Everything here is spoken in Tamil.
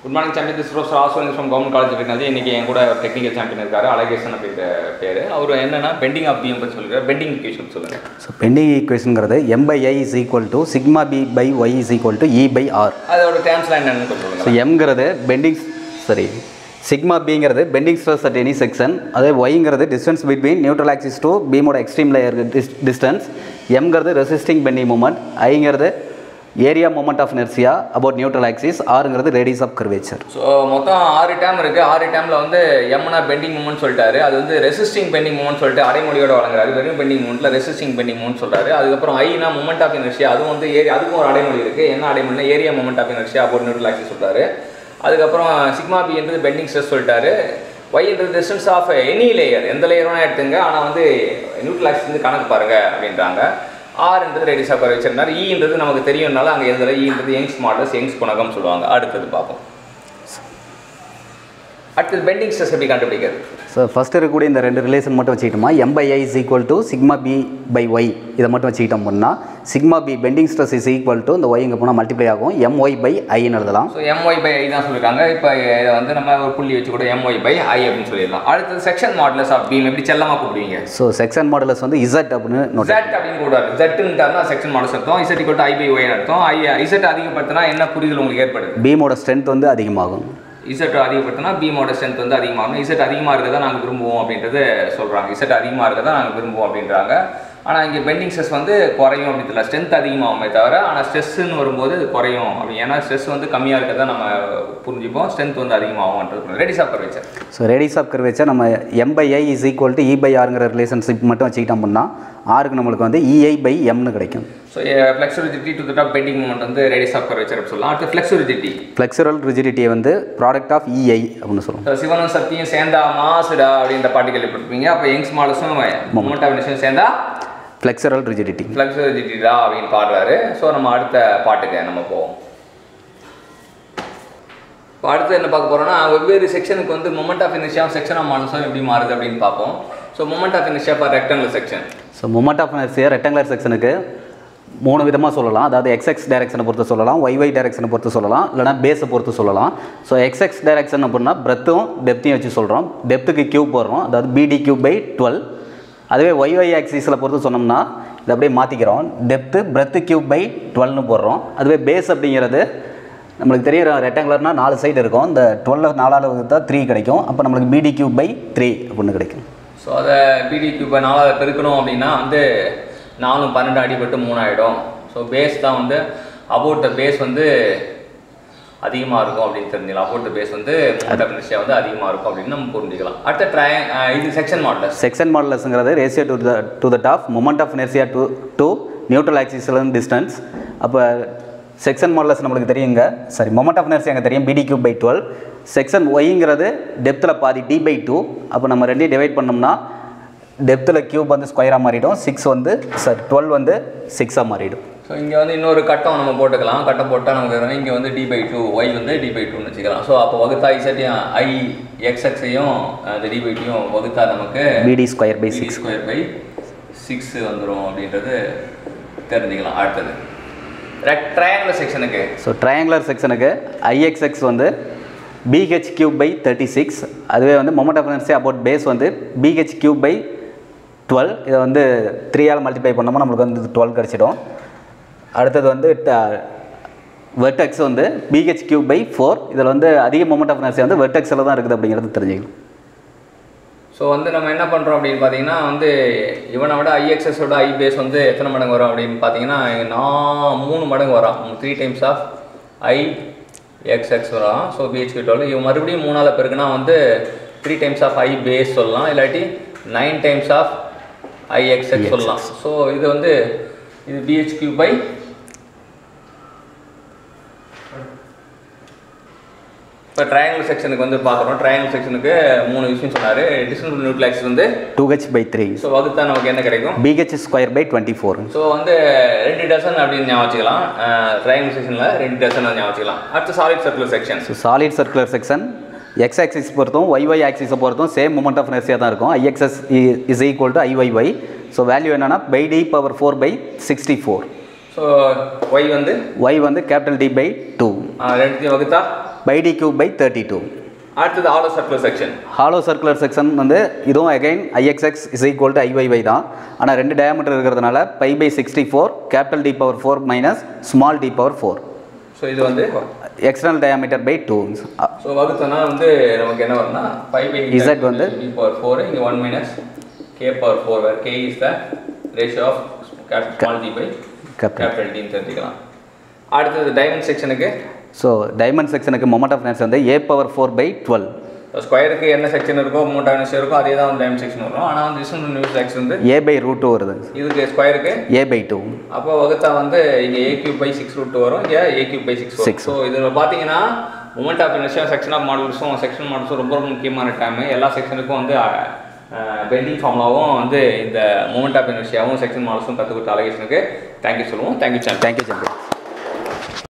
Good morning champion this professor Ashwin from government college technology இன்றைக்கி என் கூட டெக்னிக்கல் சாம்பியன் இருக்காரு அழகேசன் அப்படின்ற பேர் அவர் என்னன்னா பெண்டிங் ஆஃப் பிஎம் பற்றி சொல்லுறாரு பெண்டிங் ஈக்குவேஷன் சொல்லுங்கள் ஸோ பெண்டிங் ஈக்குவேஷனுங்கிறது M by I is equal to sigma B by Y is equal to E by R அதோட டேர்ம்ஸ்லாம் என்னன்னு கொஞ்சம் ஸோ சொல்லுங்கள் எம்ங்கிறது பெண்டிங் சரி சிக்மா பிங்கிறது bending stress at any section அதே ஒய்ங்கிறது distance between neutral axis to பீமோட எக்ஸ்ட்ரீம் லேயர் டிஸ்டன்ஸ் எம்ங்கிறது ரெசிஸ்டிங் பெண்டிங் மூமெண்ட் ஐங்கிறது area moment of inertia about neutral axis ஆறுங்கிறது ரேடியஸ் ஆஃப் கர்வேச்சர் ஸோ மொத்தம் ஆறு டேம் இருக்குது ஆறு டேமில் வந்து எம்னா பெண்டிங் மூமெண்ட் சொல்லிட்டாரு அது வந்து ரெசிஸ்டிங் பெண்டிங் மூமெண்ட் சொல்லிட்டு அடைமொழியோட வழங்குறாரு வெறும் பெண்டிங் மூமெண்ட்டில் ரெசிஸ்டிங் பெண்டிங் மூமெண்ட் சொல்றாரு அதுக்கப்புறம் ஐனா மூமெண்ட் ஆஃப் இனர்ஷியா அதுவும் வந்து ஏரியா அதுக்கும் ஒரு அடைமொழி இருக்குது என்ன அடைமொழினா area moment of inertia about neutral axis சொல்றாரு அதுக்கப்புறம் சிக்மா பின்றது பெண்டிங் ஸ்ட்ரெஸ் சொல்லிட்டாரு ஒய்ன்றது டிஸ்டன்ஸ் ஆஃப் எனி லேயர் எந்த லேயர் வேணால் எடுத்துங்க ஆனால் வந்து நியூட்ரல் ஆக்சிஸ் வந்து கணக்கு பாருங்க அப்படின்றாங்க ஆர்ன்றது ரேடியஸ் ஆஃப் கர்வேச்சர்னார் ஈன்றது நமக்கு தெரியும்னால அங்கே எழுதல ஈன்றது யங்ஸ் மாடல்ஸ் யங்ஸ் குணகம் சொல்லுவாங்க அடுத்தது பார்ப்போம் அடுத்தது பெண்டிங் ஸ்ட்ரெஸ் எப்படி கண்டுபிடிக்கிறது ஸோ ஃபஸ்ட் இருக்கக்கூடிய இந்த ரெண்டு ரிலேஷன் மட்டும் வச்சுக்கிட்டோமா M by I is equal to sigma B by Y இதை மட்டும் வச்சுக்கிட்டோம் அப்படின்னா sigma B bending stress is equal to இந்த ஒய் இங்கே போனால் மல்டிப்ளை ஆகும் எம் ஒய் பை ஐன்னு எழுதலாம் ஸோ எம்ஒய் பை ஐ தான் சொல்லியிருக்காங்க இப்போ இதை வந்து நம்ம ஒரு புள்ளி வச்சு கூட எம்ஒய் பை ஐ அப்படின்னு சொல்லிடலாம் அடுத்தது செக்ஷன் மாடலஸ் ஆஃப் பீம் எப்படி செல்லமாக கூப்பிடுவீங்க ஸோ செக்ஷன் மாடலஸ் வந்து இசட் அப்படின்னு நோட் Z அப்படின்னு கூடாது ஜெட்டுன்னு செக்ஷன் மாடல்ஸ் அர்த்தம் இசட் இக்கோட்டு ஐ பை ஒய் அர்த்தம் ஐ இசட் அதிகப்படுத்தினா என்ன புரிதல் உங்களுக்கு ஏற்படுது பீமோட ஸ்ட்ரென்த் வந்து அதிகமாகும் இசட் அதிகப்படுத்தினா பீமோட ஸ்ட்ரென்த் வந்து அதிகமாகும் இசட் அதிகமாக இருக்கதான் நாங்கள் விரும்புவோம் அப்படின்றது சொல்கிறாங்க இசட் அதிகமாக இருக்கதான் நாங்கள் விரும்புவோம் அப்படின்றாங்க ஆனால் இங்கே பெண்டிங் ஸ்ட்ரெஸ் வந்து குறையும் அப்படின்னு தெரியல ஸ்ட்ரென்த் அதிகமாகுமே தவிர ஆனால் ஸ்ட்ரெஸ்ன்னு வரும்போது இது குறையும் அப்படி ஏன்னா ஸ்ட்ரெஸ் வந்து கம்மியாக இருக்கதான் நம்ம புரிஞ்சுப்போம் ஸ்ட்ரென்த் வந்து அதிகமாகும்ன்றது ரெடி சாப்பிட்ற வச்சேன் ஸோ ரேடியஸ் ஆஃப் கர்வேச்சர் நம்ம M by I is equal to E by ஆருங்கிற ரிலேஷன்ஷிப் மட்டும் வச்சுக்கிட்டோம் அப்படின்னா ஆருக்கு நம்மளுக்கு வந்து இஐ பை எம்னு கிடைக்கும் so flexibility to the top bending moment வந்து ரேடியஸ் ஆஃப் கர்வேச்சர் அப்படின்னு சொல்லலாம் அடுத்து ஃப்ளெக்ஸிபிலிட்டி ஃப்ளெக்சுரல் ரிஜிடிட்டியை வந்து ப்ராடக்ட் ஆஃப் இஐ அப்படின்னு சொல்லுவோம் ஸோ சிவனும் சக்தியும் சேர்ந்தா மாசுடா அப்படின்ற பாட்டு கேள்விப்பட்டிருப்பீங்க அப்போ யங்ஸ் மாடல்ஸும் மூமெண்ட் ஆஃப் விஷயம் சேர்ந்தா ஃப்ளெக்சுரல் ரிஜிடிட்டி ஃப்ளெக்ஸிபிலிட்டிடா அப்படின்னு பாடுறாரு ஸோ நம்ம அடுத்த பாட்டுக்கு நம்ம போவோம் இப்போ அடுத்து என்ன பார்க்க போறோம்னா வெவ்வேறு செக்ஷனுக்கு வந்து மொமெண்ட் ஆஃப் இனிஷியா செக்ஷன் ஆஃப் மாடல்ஸும் எப்படி மாறுது அப்படின்னு பார்ப்போம் ஸோ மொமெண்ட் ஆஃப் இனிஷியா for rectangular section so moment of inertia rectangular செக்ஷனுக்கு மூணு விதமாக சொல்லலாம் அதாவது எக்ஸ்எக்ஸ் டைரக்ஷனை பொறுத்து சொல்லலாம் ஒய்ஒய் டைரக்ஷனை பொறுத்து சொல்லலாம் இல்லைனா பேஸை பொறுத்து சொல்லலாம் ஸோ எக்ஸ்எக்ஸ் டைரக்ஷன் அப்படின்னா பிரெத்தும் டெப்த்தையும் வச்சு சொல்கிறோம் டெப்த்துக்கு கியூப் போடுறோம் அதாவது பிடி கியூப் பை டுவெல் அதுவே ஒய்ஒய் ஆக்சிஸில் பொறுத்து சொன்னோம்னா இதை அப்படியே மாற்றிக்கிறோம் டெப்த்து பிரெத்து கியூப் பை டுவெல்னு போடுறோம் அதுவே பேஸ் அப்படிங்கிறது நம்மளுக்கு தெரியும் ரெக்டாங்குலர்னால் நாலு சைடு இருக்கும் இந்த டுவெல்ல நாலாவது வகுத்தா த்ரீ கிடைக்கும் அப்போ நம்மளுக்கு பிடி கியூப் பை த்ரீ அப்படின்னு கிடைக்கும் ஸோ அதை பிடி கியூப்பை நாலாவது பெருக்கணும் அப்படின்னா வந்து நாலும் பன்னெண்டு அடிபட்டு மூணாயிடும் ஸோ பேஸ் தான் வந்து அபவுட் த பேஸ் வந்து அதிகமாக இருக்கும் அப்படின்னு தெரிஞ்சுக்கலாம் அபவுட் த பேஸ் வந்து மொமெண்ட் ஆஃப் இனிஷியா வந்து அதிகமாக இருக்கும் அப்படின்னு நம்ம புரிஞ்சுக்கலாம் அடுத்த ட்ரை இது செக்ஷன் மாடலஸ் செக்ஷன் மாடலஸ்ங்கிறது ratio to the to the top moment of inertia to to neutral ஆக்சிஸ்லேருந்து டிஸ்டன்ஸ் அப்போ செக்ஷன் மாடலஸ் நம்மளுக்கு தெரியுங்க சாரி மொமெண்ட் ஆஃப் நெர்சி அங்கே தெரியும் B D cube by twelve section ஒய்ங்கிறது டெப்த்தில் பாதி டி பை டூ அப்போ நம்ம ரெண்டையும் டிவைட் பண்ணோம்னா டெப்த்தில் கியூப் வந்து ஸ்கொயராக மாறிடும் சிக்ஸ் வந்து சாரி டுவெல் வந்து சிக்ஸாக மாறிடும் ஸோ இங்கே வந்து இன்னொரு கட்டம் நம்ம போட்டுக்கலாம் கட்டம் போட்டால் நமக்கு இங்கே வந்து டி பை டூ ஒய் வந்து டி பை டூன்னு வச்சுக்கலாம் ஸோ அப்போ வகுத்தா இசட்டையும் ஐ எக்ஸ்எக்ஸையும் அந்த டி பை டூயும் வகுத்தா நமக்கு B D square by six six square by six வந்துடும் அப்படின்றது தெரிஞ்சுக்கலாம் அடுத்தது ரெக் ட்ரையாங்குலர் செக்ஷனுக்கு ஸோ ட்ரையாங்குலர் செக்ஷனுக்கு ஐஎக்ஸ்எக்ஸ் வந்து B H cube by thirty six அதுவே வந்து moment of energy about base வந்து பிஹெச் கியூப் பை டுவெல் இதை வந்து த்ரீயால் மல்டிப்ளை பண்ணோம்னா நம்மளுக்கு வந்து டுவெல் கிடச்சிடும் அடுத்தது வந்து வெர்டெக்ஸ் வந்து பிஹெச் கியூப் பை ஃபோர் இதில் வந்து அதிக மொமெண்ட் ஆஃப் எனர்ஜி வந்து வெர்டெக்ஸில் தான் இருக்குது அப்படிங்கிறது தெரிஞ்சுக்கணும் ஸோ வந்து நம்ம என்ன பண்ணுறோம் அப்படின்னு பார்த்தீங்கன்னா வந்து இவனை விட ஐஎக்ஸஸோட ஐ பேஸ் வந்து எத்தனை மடங்கு வரும் அப்படின்னு பார்த்தீங்கன்னா நான் மூணு மடங்கு வரும் three times of I X X வரும் ஸோ பிஹெச்பி டுவெல் இவன் மறுபடியும் மூணாவது பெருக்குனா வந்து three times of I base சொல்லலாம் இல்லாட்டி நைன் டைம்ஸ் ஆஃப் ஐஎக்ஸ்எக்ஸ் சொல்லலாம் ஸோ இது வந்து இது பிஹெச்கியூ பை இப்போ ட்ரையாங்கிள் செக்ஷனுக்கு வந்து பார்க்குறோம் ட்ரையாங்கிள் செக்ஷனுக்கு மூணு விஷயம் சொன்னார் டிஸ்டன்ஸ் நியூட்லாக்ஸ் வந்து two H by three so வகுத்தா நமக்கு என்ன கிடைக்கும் B H square by twenty four so வந்து ரெண்டு டசன் அப்படின்னு ஞாபகம் வச்சுக்கலாம் ட்ரையாங்கிள் செக்ஷனில் ரெண்டு டசன் ஞாபகம் வச்சுக்கலாம் அடுத்து solid circular section so solid circular section X axis பொறுத்தும் ஒய்ஒய் ஆக்சிஸை பொறுத்தும் சேம் மூமெண்ட் ஆஃப் நெர்சியாக தான் இருக்கும் IXX is equal to IYY so value என்னன்னா pi D power four by sixty four so Y வந்து ஒய் வந்து கேபிட்டல் டி பை டூ ஆ, ரெண்டுத்தையும் வகுத்தா pi D cube by thirty two அடுத்தது hollow circular section hollow circular section வந்து இதுவும் again IXX is equal to ஐஒய்வை தான் ஆனால் ரெண்டு டயாமீட்டர் இருக்கிறதுனால pi by sixty four capital D power four minus small D power four so இது வந்து external diameter by two so வகுத்தோம்னா வந்து நமக்கு என்ன வரும்னா ஃபைவ் பை Z வந்து? பி பவர் ஃபோர் இங்கே one minus K power four where K is the ratio of small D by Capital. Capital டின்னு தெரிஞ்சுக்கலாம் அடுத்தது டைமண்ட் செக்ஷனுக்கு ஸோ டைமண்ட் செக்ஷனுக்கு மொமெண்ட் ஆஃப் வந்து A power four by twelve ஸ்கொயருக்கு என்ன செக்ஷன் இருக்கோ மூட்டா நியூஸ் இருக்கோ அதே தான் வந்து டைமண்ட் செக்ஷன் வரும் ஆனால் வந்து டிஸ்டன்ஸ் நியூஸ் செக்ஷன் வந்து ஏ பை ரூட் டூ வருது இதுக்கு ஸ்கொயருக்கு ஏ பை டூ அப்போ வகுத்தா வந்து இங்கே A cube by six root வரும் இங்கே ஏ கியூப் பை சிக்ஸ் வரும் Six. ஸோ இதில் பார்த்தீங்கன்னா moment of inertia section of மாடல்ஸும் செக்ஷன் மாடல்ஸும் ரொம்ப ரொம்ப முக்கியமான டைம் எல்லா செக்ஷனுக்கும் வந்து பெண்டிங் ஃபார்முலாவும் வந்து இந்த மூமெண்ட் ஆஃப் இனர்ஷியாவும் செக்ஷன் மாடல்ஸும் கற்றுக் கொடுத்த அலகேஷனுக்கு தேங்க்யூ சொல்லுவோம் தேங்க்யூ சேனல் தேங்க்யூ சந்திரன்